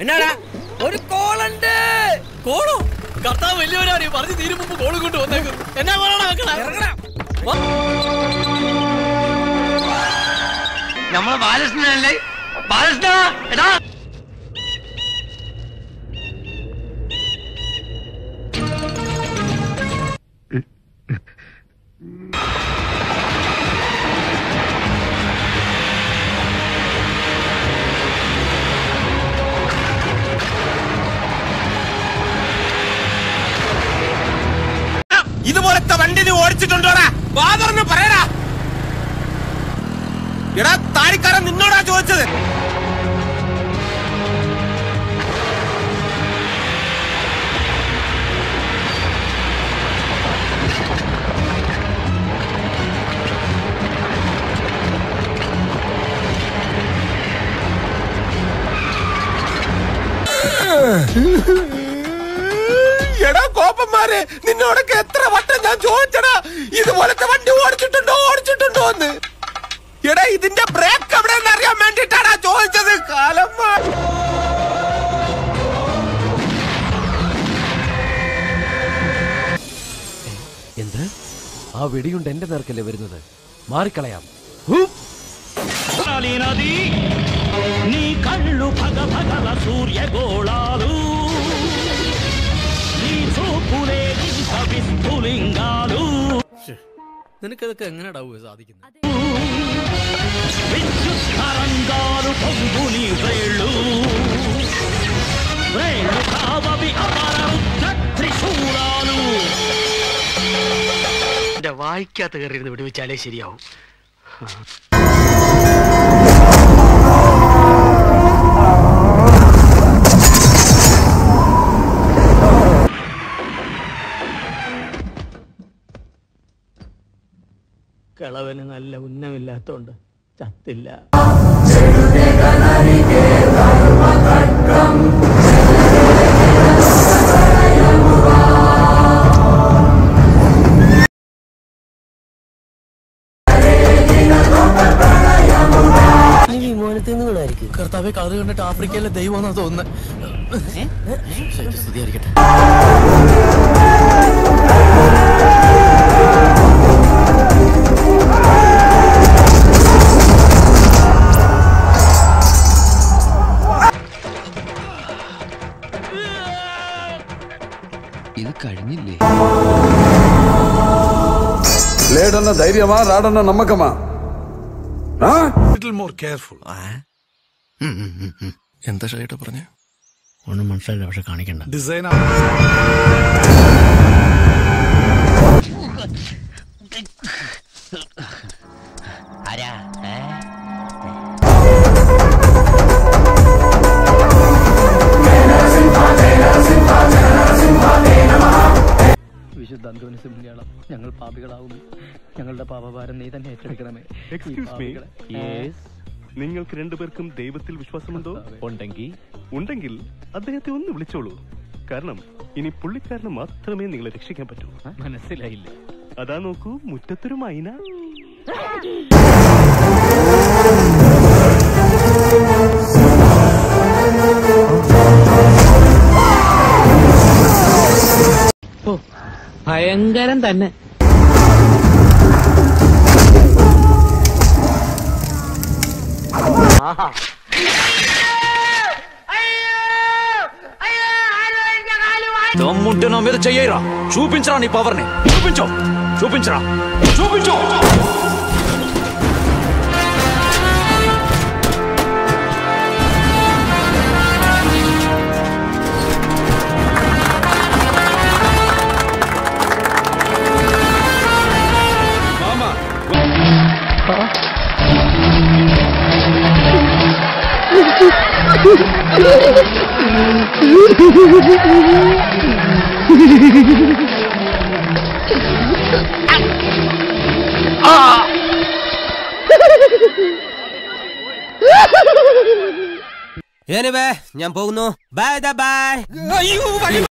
എന്നാടാ ഒരു കോളുണ്ട് കോളോ കർത്താവ് വലിയവരാണ് പറഞ്ഞു തീരും മുമ്പ് കോള് കൊണ്ട് വന്നേക്കും എന്നാ കോളാണ് മക്കളെ ഇറങ്ങടാ നമ്മളെ ബാലകൃഷ്ണനല്ലേ ബാലകൃഷ്ണ എടാ ഇതുപോലത്തെ വണ്ടി നീ ഓടിച്ചിട്ടുണ്ടോടാ വാതർന്ന് പറയടാ എടാ താരിക്കാരൻ നിന്നോടാ ചോദിച്ചത് എടാ കോപ്പന്മാരെ നിന്നോടൊക്കെ എത്ര വട്ടം ഞാൻ ചോദിച്ചടാ ഇതുപോലത്തെ വണ്ടി ഓടിച്ചിട്ടുണ്ടോ ഓടിച്ചിട്ടുണ്ടോ എന്ന് എടാ ഇതിന്റെ ബ്രേക്ക് എവിടെയെന്ന് അറിയാൻ വേണ്ടിട്ടാടാ ചോദിച്ചത് കാലം എന്ത് ആ വെടിയുണ്ട് എന്റെ നേർക്കല്ലേ വരുന്നത് മാറിക്കളയാം నది నీ కళ్ళు పగ పగల సూర్యగోళాలు నీ చూపులే ఇంక విస్ఫులింగాలు നിനക്കതൊക്കെ എങ്ങനെയാടാവുക സാധിക്കുന്നത് విద్యుత్ తరంగాలు పొంగు నీ వేళ్ళు వేళ్ళు కావవి అమర రుద్ర త్రిశూలాలు എന്റെ വായിക്കാത്ത കയറിയിരുന്ന് വിടുവിച്ചാലേ ശരിയാവും കിളവന് നല്ല ഉന്നമില്ലാത്തോണ്ട് ചത്തില്ല കർത്താവെ കളറ് കണ്ടിട്ട് ആഫ്രിക്കയിലെ ദൈവമാണെന്നാ തോന്നുന്നത് സ്തുതിയായിരിക്കട്ടെ ഇത് കഴിഞ്ഞില്ലേ లేడన్న ధైర్యమా రాడన్న నమ్మకమా ఆ? എന്താ ഷൈട്ട പറഞ്ഞ ഒന്നും മനസ്സിലായില്ല പക്ഷെ കാണിക്കണ്ട വിശുദ്ധ അന്തോനിസിംഹ്യാളം ഞങ്ങൾ പാപികളാവുന്നു ഞങ്ങളുടെ പാപഭാരം നീ തന്നെ ഏറ്റെടുക്കണമേ ഈ പാപികളെ- Yes. നിങ്ങൾക്ക് രണ്ടുപേർക്കും ദൈവത്തിൽ വിശ്വാസമുണ്ടോ ഉണ്ടെങ്കിൽ ഉണ്ടെങ്കിൽ അദ്ദേഹത്തെ ഒന്ന് വിളിച്ചോളൂ കാരണം ഇനി പുള്ളിക്കാരന് മാത്രമേ നിങ്ങളെ രക്ഷിക്കാൻ പറ്റൂ മനസ്സിലായില്ല അതാ നോക്കൂ മുറ്റത്തൊരു മൈന ഭയങ്കരം തന്നെ దమ్ముంటే నా మీద చెయ్యరా చూపించరా నీ పవర్ని చూపించు చూపించరా చూపించు ഞാൻ പോകുന്നു ബൈ ബൈ അയ്യോ വഴി